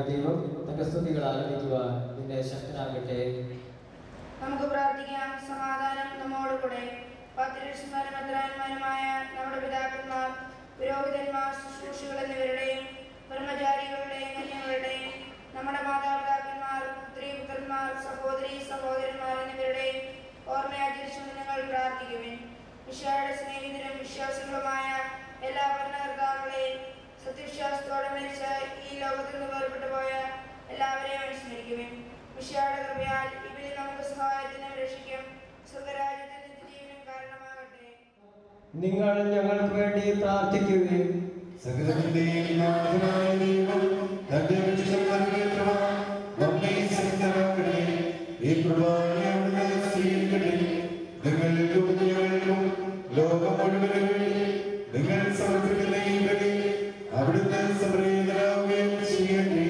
ദൈവം തന്റെ സ്തുതികൾ ആലപിക്കുവാൻ നിന്നെ ശക്തനാകട്ടെ നമുക്ക് പ്രാർത്ഥിക്കാം സമാധാനം നമ്മോടുകൂടെ പത്തിരക്ഷന്മാരും അത്രാന്മാരുമായ നമ്മുടെ പിതാക്കന്മാർ പുരോഹിതന്മാർ ശുശ്രൂഷകൾ എന്നിവരുടെയും ബ്രഹ്മചാരികളുടെയും കന്യകളുടെയും നമ്മുടെ മാതാപിതാക്കന്മാർ പുത്രി പുത്രന്മാർ സഹോദരി സഹോദരന്മാർ എന്നിവരുടെയും ഓർമ്മയാചരിച്ചുകൊണ്ട് ഞങ്ങൾ പ്രാർത്ഥിക്കുവിൻ വിശ്വയുടെ സ്നേഹിതരും വിശ്വാസികളുമായ എല്ലാ ഭരണകർത്താക്കളെയും സത്യവിശ്വാസത്തോടെ മരിച്ച ഈ ലോകത്തിൽ നിന്ന് വേർപെട്ടു പോയ എല്ലാവരെയും അനുസ്മരിക്കുവിൻ വിശ്വയുടെ കൃപയാൽ ഇവരിൽ നമുക്ക് സഹായത്തിനും രക്ഷിക്കും സ്വർഗരാജ്യത്തിൽ നിത്യജീവനും കാരണമാകട്ടെ നിങ്ങൾ ഞങ്ങൾക്ക് വേണ്ടി പ്രാർത്ഥിക്കുകയും സകലത്തിന്റെയും നാഥനായ ദൈവം തന്റെ വിശുദ്ധ നൽകേണ്ടവാൻ നമ്മെ ശക്തരാക്കട്ടെ. ഈ കുർബാന അവിടുന്ന് സ്വീകരിക്കട്ടെ. നിങ്ങൾക്കും ഞങ്ങൾക്കും ലോകം മുഴുവനും വേണ്ടി നിങ്ങൾ സമർപ്പിക്കുന്ന ഈ ബലി അവിടുന്ന് സംപ്രീതരാകുകയും ചെയ്യട്ടെ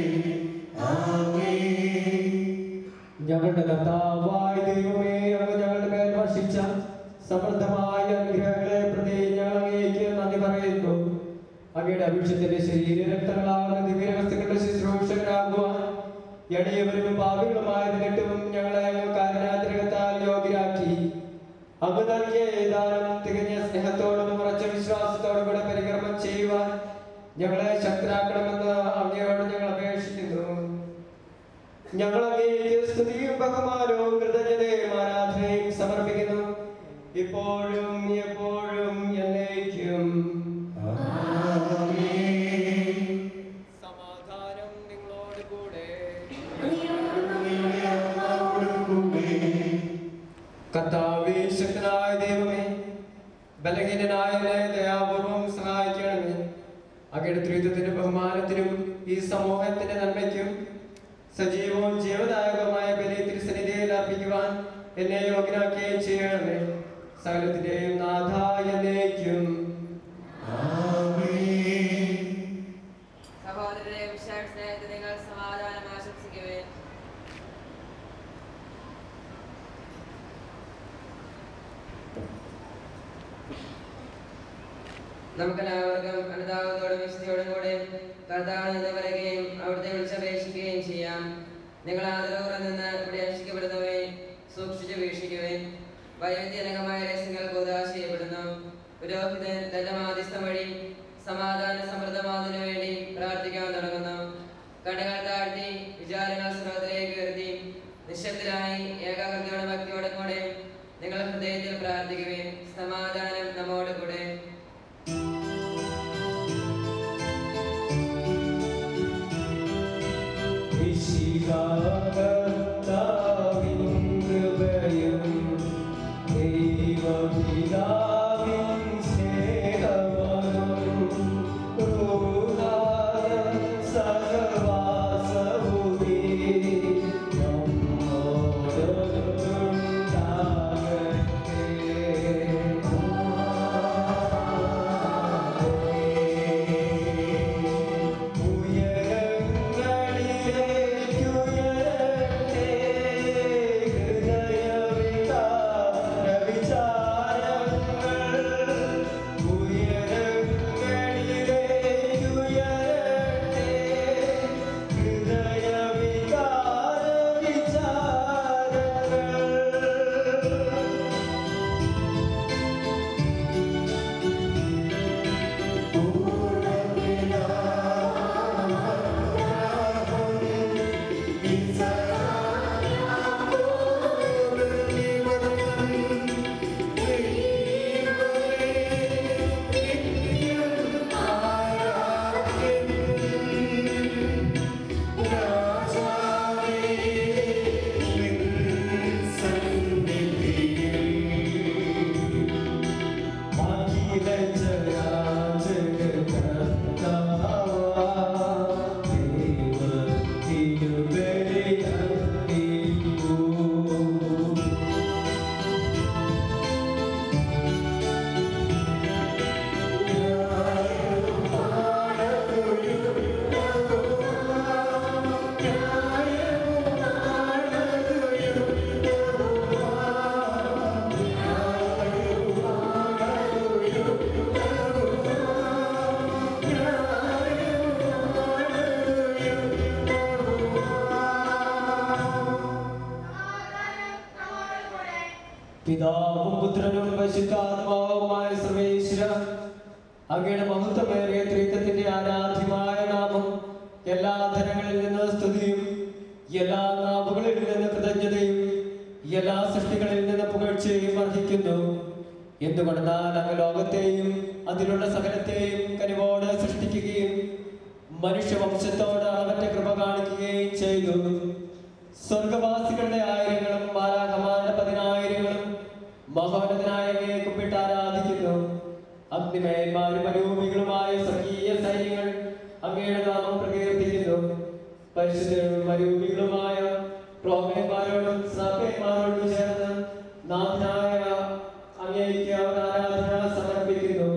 ആമേൻ ഞങ്ങളുടെ കർത്താവായ ദൈവമേ അങ്ങ് ഞങ്ങളുടെ മേൽ വർഷിച്ച സമൃദ്ധമായ അനുഗ്രഹങ്ങളെ പ്രതി ഞങ്ങൾ അങ്ങേക്ക് നന്ദി പറയുന്നു അങ്ങയുടെ അഭിഷത്തിന്റെ ശരീര രക്തങ്ങളാകുന്ന ദിവ്യവസ്തുക്കളുടെ ശുശ്രൂഷകരാകുവാൻ എളിയവരും പാവികളുമായിരുന്നിട്ടും ഞങ്ങളെ അങ്ങ് കാരണാതിരകത്താൽ യോഗ്യരാക്കി അങ്ങ് നൽകിയ ഏതാനും തികഞ്ഞ സ്നേഹത്തോടും ഉറച്ച വിശ്വാസത്തോടും കൂടെ പരിക്രമം ചെയ്യുവാൻ ഞങ്ങളെ ശക്തരാക്കണമെന്ന് അങ്ങയോട് ഞങ്ങൾ അപേക്ഷിക്കുന്നു ഞങ്ങൾ അങ്ങേക്ക് സ്തുതിയും ബഹുമാനവും കൃതജ്ഞതയും ആരാധനയും സമർപ്പിക്കുന്നു ഇപ്പോഴും എപ്പോഴും എന്നേക്കും സമാധാനം നിങ്ങളോട് കൂടെ കർത്താവേ ശക്തനായ ദൈവമേ ബലഹീനനായ എന്നെ ദയാപൂർവം സഹായിക്കണമേ അങ്ങയുടെ ത്രിത്വത്തിന്റെ ബഹുമാനത്തിനും ഈ സമൂഹത്തിന്റെ നന്മയ്ക്കും സജീവവും ജീവദായകവുമായ ബലി തിരുസന്നിധിയിൽ അർപ്പിക്കുവാൻ എന്നെ യോഗ്യനാക്കുകയും ചെയ്യണമേ സകലത്തിന്റെയും നാഥ എന്നേക്കും സഹോദരരെ വിശാൽ സ്നേഹത്തിൽ നിങ്ങൾ സമാധാനം ആശംസിക്കുവേൻ നമുക്കെല്ലാവർക്കും അനുതാപത്തോടും വിശുദ്ധിയോടും കൂടെ കർത്താവിൽ നിന്ന് പറയുകയും അവിടുത്തെ വിളിച്ചപേക്ഷിക്കുകയും ചെയ്യാം നിങ്ങൾ ആദരവോടെ നിന്ന് ഇവിടെ രക്ഷിക്കപ്പെടുന്നവയെ സൂക്ഷിച്ചു വീക്ഷിക്കുവേൻ വൈവിധ്യനകമായ രഹസ്യങ്ങൾ കൂതാശ ചെയ്യപ്പെടുന്നു പുരോഹിതൻ തന്റെ മാധ്യസ്ഥം വഴി സമാധാന സമൃദ്ധമാകുന്നതിനു വേണ്ടി പ്രാർത്ഥിക്കാൻ തുടങ്ങുന്നു കണ്ണുകൾ താഴ്ത്തി വിചാരങ്ങൾ സ്രോതത്തിലേക്ക് ഉയർത്തി നിശബ്ദരായി ഏകാഗ്രതയോടെ ഭക്തിയോടെ കൂടെ നിങ്ങൾ ഹൃദയത്തിൽ പ്രാർത്ഥിക്കുവേൻ സമാധാനം നമ്മോട് കൂടെ വിശികാകർത്താവിൻ കൃപയും ദൈവപിതാവിൻ സ്നേഹവും റൂഹായ സഹവാസവുമേ ും പിതാവും പുത്രനും പരിശുദ്ധാത്മാവുമായ സർവേശ്വര അങ്ങയുടെ മഹത്വമേറിയ ത്രിത്വത്തിന്റെ ആരാധ്യമായ നാമം എല്ലാ ധനങ്ങളിൽ നിന്ന് സ്തുതിയും എല്ലാ നാവുകളിൽ നിന്ന് കൃതജ്ഞതയും എല്ലാ സൃഷ്ടികളിൽ നിന്ന് പുകഴ്ചയും അർഹിക്കുന്നു എന്തുകൊണ്ടെന്നാൽ അങ്ങ് ലോകത്തെയും അതിലുള്ള സകലത്തെയും കനിവോട് സൃഷ്ടിക്കുകയും മനുഷ്യവംശത്തോട് അവന്റെ കൃപ കാണിക്കുകയും ചെയ്തു സ്വർഗവാസികളുടെ ആയിരങ്ങളും മാലാകമാരുടെ പതിനായിരങ്ങളും മഹോന്നതനായവയെ കുമ്പിട്ട് ആരാധിക്കുന്നു അഗ്നിമയന്മാരും അരൂപികളുമായ സ്വർഗീയ സൈന്യങ്ങൾ അങ്ങയുടെ നാമം പ്രകീർത്തിക്കുന്നു പരിശുദ്ധരും അരൂപികളുമായ പ്രോമന്മാരോടും സഭയന്മാരോടും ചേർന്ന് നാഥനായ അങ്ങേക്ക് അവർ ആരാധന സമർപ്പിക്കുന്നു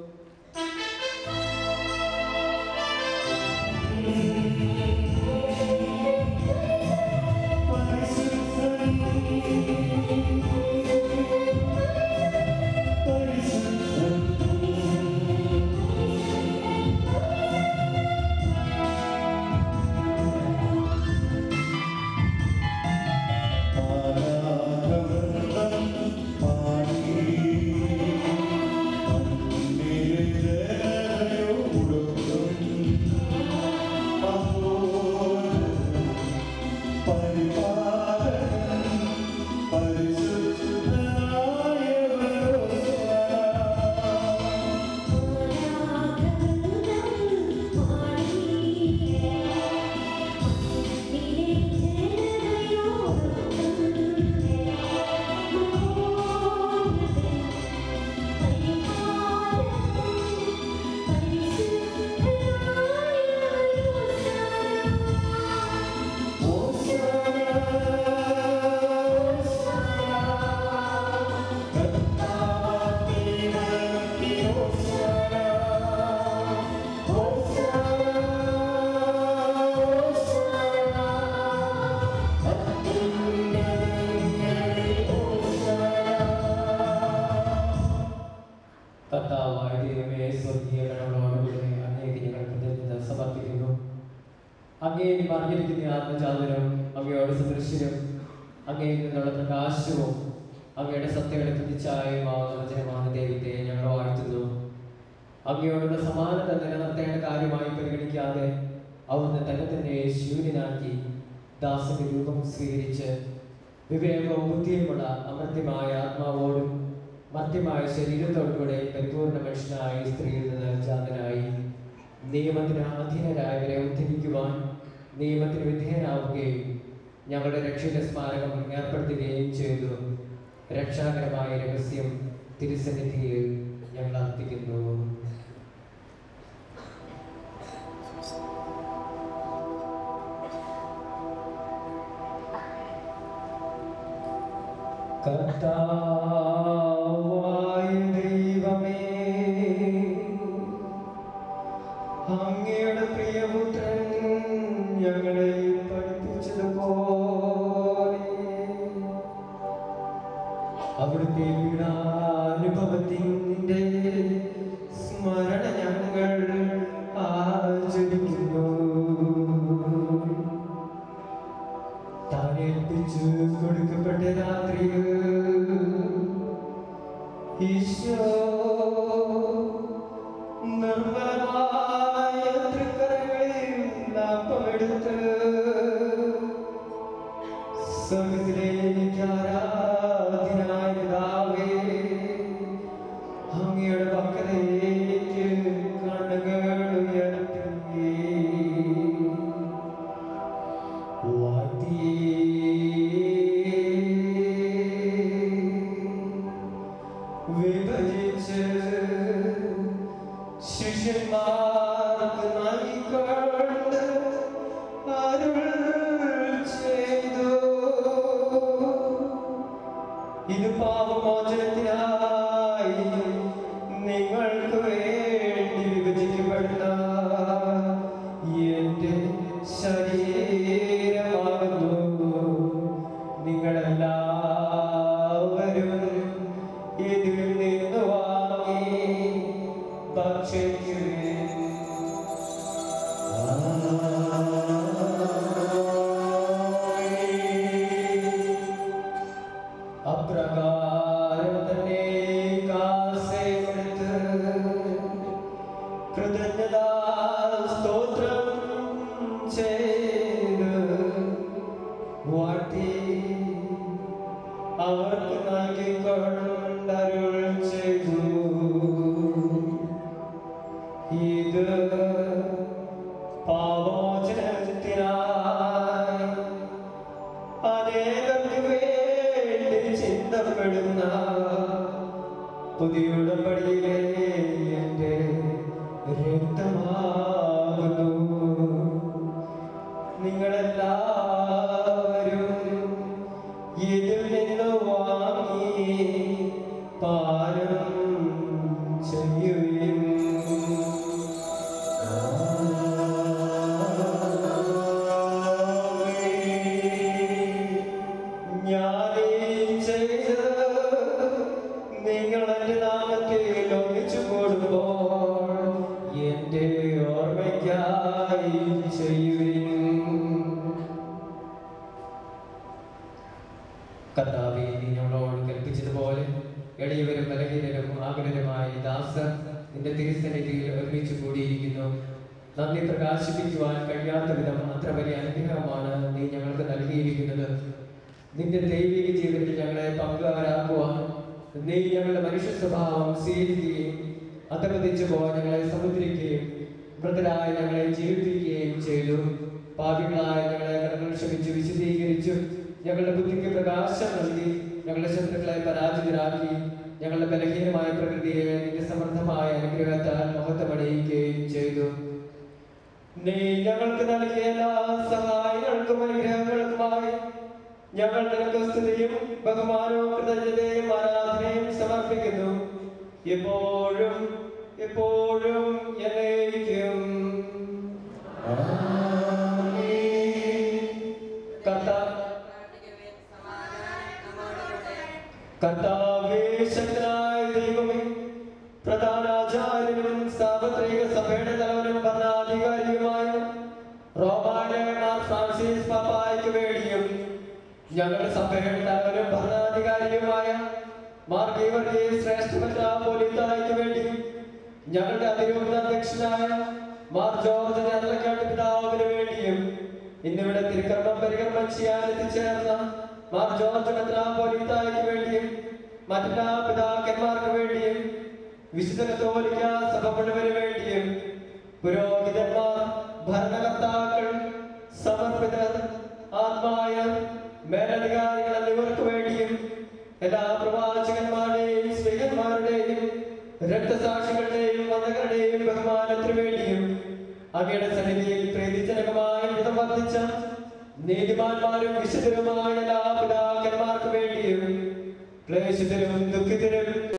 കർത്താവായ ദൈവമേ സ്വർഗീയ കടകളോടുകൂടെ അങ്ങേക്ക് ഞങ്ങൾ കൃതജ്ഞത സമർപ്പിക്കുന്നു അങ്ങേ പറഞ്ഞിരിക്കുന്ന ആത്മജാതനും അങ്ങയോട് സദൃശ്യനും അങ്ങയിൽ നിന്നുള്ള പ്രകാശവും അങ്ങയുടെ സത്യയുടെ പ്രതിച്ഛായമാകുന്ന വചനമാണ് ദൈവത്തെ ഞങ്ങൾ വാഴ്ത്തുന്നു അങ്ങയോടുള്ള സമാനത നിലനിർത്തേണ്ട കാര്യമായി പരിഗണിക്കാതെ അവിടുന്ന് തന്നെ തന്നെ ശൂന്യനാക്കി ദാസന്റെ രൂപം സ്വീകരിച്ച് വിവേകവും ബുദ്ധിയുമുള്ള അമർത്യമായ ആത്മാവോടും മർത്യമായ ശരീരത്തോടുകൂടെ പരിപൂർണ മനുഷ്യനായി സ്ത്രീയിൽ നിന്ന് ജാതനായി നിയമത്തിന് അധീനരായവരെ ഉദ്ധരിക്കുവാൻ നിയമത്തിന് വിധേയനാവുകയും ഞങ്ങളുടെ രക്ഷയുടെ സ്മാരകം ഏർപ്പെടുത്തുകയും ചെയ്തു രക്ഷാകരമായ രഹസ്യം തിരുസന്നിധിയിൽ ഞങ്ങൾ അർപ്പിക്കുന്നു കർത്താവായ ദൈവമേ അങ്ങയുടെ പ്രിയപുത്രൻ ഞങ്ങളെ പഠിപ്പിച്ചതുപോലെ അവിടുത്തെ പീഡാനുഭവത്തിൻ്റെ സ്മരണ ഞങ്ങൾ ആചരിക്കുന്നു താനേൽപ്പിച്ചു കൊടുക്കപ്പെട്ട രാത്രിയിൽ ഈശോ നിർമ്മലമായ തൃക്കരങ്ങളിൽ നാപ്പമെടുത്ത് സ്വർഗത്തിലേക്ക് ആരാധനായ പിതാവേ അങ്ങയുടെ പക്കലേക്ക് കണ്ണുകൾ ഉയർത്തി വാഴ്ത്തി വിഭജിച്ച് ഓർമ്മയ്ക്കായി ചെയ്യുവിൻ കർത്താവെ നീ ഞങ്ങളോട് കൽപ്പിച്ചതുപോലെ എളിയവരും ബലഹീനരും ആകുലരുമായ ഈ ദാസർ നിന്റെ തിരുസന്നിധിയിൽ ഒരുമിച്ച് കൂടിയിരിക്കുന്നു നന്ദി പ്രകാശിപ്പിക്കുവാൻ കഴിയാത്ത വിധം അത്ര വലിയ അനുഗ്രഹമാണ് നീ ഞങ്ങൾക്ക് നൽകിയിരിക്കുന്നത് നിന്റെ ദൈവിക ജീവിതത്തിൽ ഞങ്ങളെ പങ്കുകാരാക്കുവാൻ നീ ഞങ്ങളുടെ മനുഷ്യ സ്വഭാവം സ്വീകരിക്കുകയും അധപതിച്ചു പോകാൻ ഞങ്ങളെ സമുദ്രിക്കുകയും മൃതരായ ഞങ്ങളെ ജീവിപ്പിക്കുകയും ചെയ്തു പാപികളായ ഞങ്ങളെ കടങ്ങൾ ക്ഷമിച്ചു വിശദീകരിച്ചു ഞങ്ങളുടെ ബുദ്ധിക്ക് പ്രകാശം നൽകി ഞങ്ങളുടെ ശത്രുക്കളെ പരാജിതരാക്കി ഞങ്ങളുടെ ബലഹീനമായ പ്രകൃതിയെ നിന്റെ സമർത്ഥമായ അനുഗ്രഹത്താൽ മഹത്വമണിയിക്കുകയും ചെയ്തു നീ ഞങ്ങൾക്ക് നൽകിയ എല്ലാ സഹായങ്ങൾക്കും അനുഗ്രഹങ്ങൾക്കുമായി ഞങ്ങൾ നിനക്ക് സ്തുതിയും ബഹുമാനവും കൃതജ്ഞതയും ആരാധനയും സമർപ്പിക്കുന്നു എപ്പോഴും എപ്പോഴും എന്നേക്കും കർത്താവ് പ്രാർത്ഥിക്കുവിൻ. സമാധാനം നമ്മോടുകൂടെ. കർത്താവേ ശക്തനായ ദൈവമേ പ്രധാനാചാര്യനും സാർവത്രിക സഭയുടെ തലവനും ഭരണാധികാരിയുമായ റോമാന്റെ മാർ ഫ്രാൻസിസ് പാപ്പായ്ക്ക് വേണ്ടിയും ഞങ്ങളുടെ സഭയുടെ തലവനും ഭരണാധികാരിയുമായ മാർ ഗീവർഗീസ് ശ്രേഷ്ഠ മെത്രാപ്പോലീത്തായ്ക്ക് വേണ്ടിയും ഞങ്ങളുടെ അതിരൂപത അധ്യക്ഷനായ മാർ ജോർജ് ഞങ്ങളക്കാട്ട് പിതാവിന് വേണ്ടിയും ഇന്നിവിടെ തിരുക്കർമ്മം പരികർമ്മം ചെയ്യാൻ എത്തിച്ചേർന്ന മാർ ജോർജ് മെത്രാപ്പോലീത്തായ്ക്ക് വേണ്ടിയും മറ്റെല്ലാ പിതാക്കന്മാർക്ക് വേണ്ടിയും വിശുദ്ധ കത്തോലിക്ക സഭ മുഴുവന് വേണ്ടിയും പുരോഹിതന്മാർ ഭരണകർത്താക്കൾ സമർപ്പിതർ ആത്മായ മേലധികാരികൾ എന്നിവർക്ക് വേണ്ടിയും എല്ലാ പ്രവാചകന്മാരുടെയും സ്ത്രീകന്മാരുടെയും രക്തസാക്ഷികളുടെയും മതങ്ങളുടെയും ബഹുമാനത്തിനു വേണ്ടിയും അങ്ങയുടെ സന്നിധിയിൽ പ്രീതിജനകമായ വിധം വർദ്ധിച്ച നീതിമാന്മാരും വിശുദ്ധരുമായ എല്ലാ പിതാക്കന്മാർക്ക് വേണ്ടിയും ക്ലേശിതരും ദുഃഖിതരും